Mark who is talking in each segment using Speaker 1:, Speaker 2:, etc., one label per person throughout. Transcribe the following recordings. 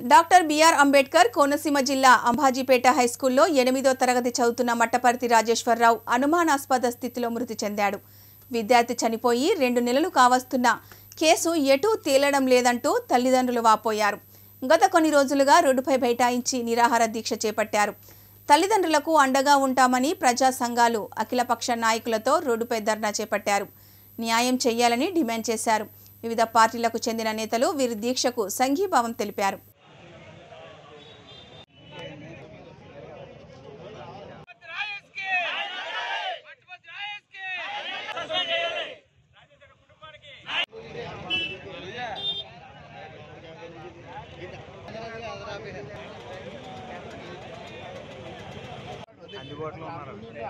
Speaker 1: Doctor BR Ambedkar Konaseema జిల్లా అంబాజీపేట హైస్కూల్లో ఎనిమిదో తరగతి చదువుతున్న మట్టపర్తి రాజేశ్వరరావు అనుమానాస్పద స్థితిలో మృతి చెందాడు విద్యార్థి చనిపోయి రెండు నెలలు కావస్తున్న కేసు ఎటూ తేలడం లేదంటూ తల్లిదండ్రులు వాపోయారు గత కొన్ని రోజులుగా రోడ్డుపై బైఠాయించి నిరాహార దీక్ష చేపట్టారు తల్లిదండ్రులకు అండగా ఉంటామని ప్రజా సంఘాలు అఖిలపక్ష నాయకులతో రోడ్డుపై ధర్నా చేపట్టారు న్యాయం చేయాలని డిమాండ్ చేశారు వివిధ పార్టీలకు చెందిన నేతలు వీరి దీక్షకు సంఘీభావం తెలిపారు
Speaker 2: రాయస్కి పట్టుపతి రాయస్కి
Speaker 3: అందుబాటులో ఉన్నారు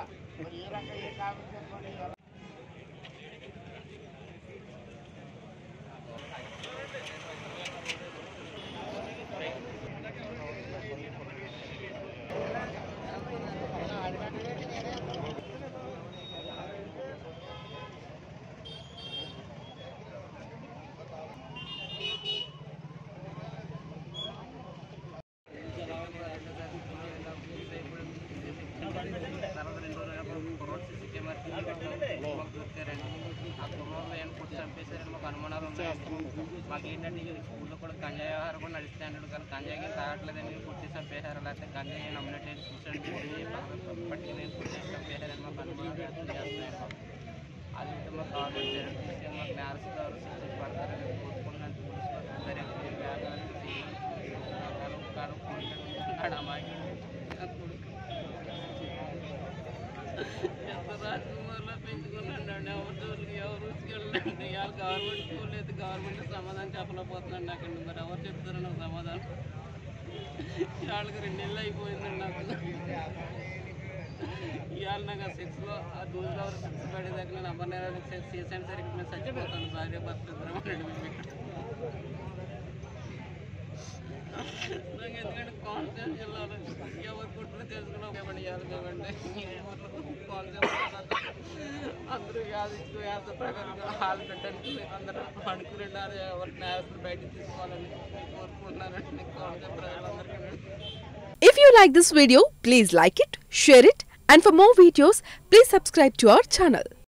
Speaker 4: తర్వాత రెండు రోజులు కుర్రోడ్ సీసీ కెమెరా మాకు దొరికారండి ఆ కుర్రోళ్ళు ఏం కొట్టి చంపేశారని మాకు అనుమానాలు ఉన్నాయండి మాకు ఏంటంటే ఈ స్కూల్లో కూడా గంజాయి వ్యవహారం కూడా నడుస్తాడు కానీ గంజాయి తాగట్లేదని కొట్టి చంపేశారు లేకపోతే గంజాయి నమ్మినట్టు చూసండి పట్టుకుని కొట్టి చంపేశారని మాకు అనుమానాలు వ్యక్తం చేస్తున్నారు మాకు. అది అయితే మాకు గవర్నమెంట్ జరిగితే మాకు నేరస్ గారు శిక్ష పడతారని కోరుకుంటున్నాను పోలీసు వారు సరే మీరు వేగాలని ఉన్నాడు అమ్మాయి ఎంత రాజకుమారిలో పెంచుకున్నాడు ఎవరి జోలికి ఎవరు తీసుకెళ్ళండి ఇవాళ గవర్నమెంట్ స్కూల్ అయితే గవర్నమెంట్ సమాధానం చెప్పలేకపోతున్నాడు నాకు మరి ఎవరు చెప్తారు నాకు సమాధానం వాళ్ళకి రెండు నెలలు అయిపోయిందండి నాకు ఇవాళ నాకు ఆ సిక్స్లో ఆ దూరంలో ఎవరు సిక్స్ పడేదాకా నేను అమ్మర్ నేరాలు చేసాను సరికి మేము చచ్చిపోతాను భార్య భర్త ఇద్దరం అన్నాడు మేము ఇక్కడ నాకు ఎందుకంటే కోనసీమ జిల్లాలో ఎవరు పుట్టిన తెలుసుకున్నాం ఇవ్వండి ఇవ్వాలి ఇవ్వండి కోనసీమ అందరూ యాదిస్తూ యాద ప్రకారం హాల్ పెట్టడానికి అందరూ పడుకుని ఎవరు నేరస్తులు బయటకు తీసుకోవాలని కోరుకుంటున్నానండి కోనసీమ ప్రజలందరికీ
Speaker 5: If you like this video, please like it, share it, and for more videos, please subscribe to our channel.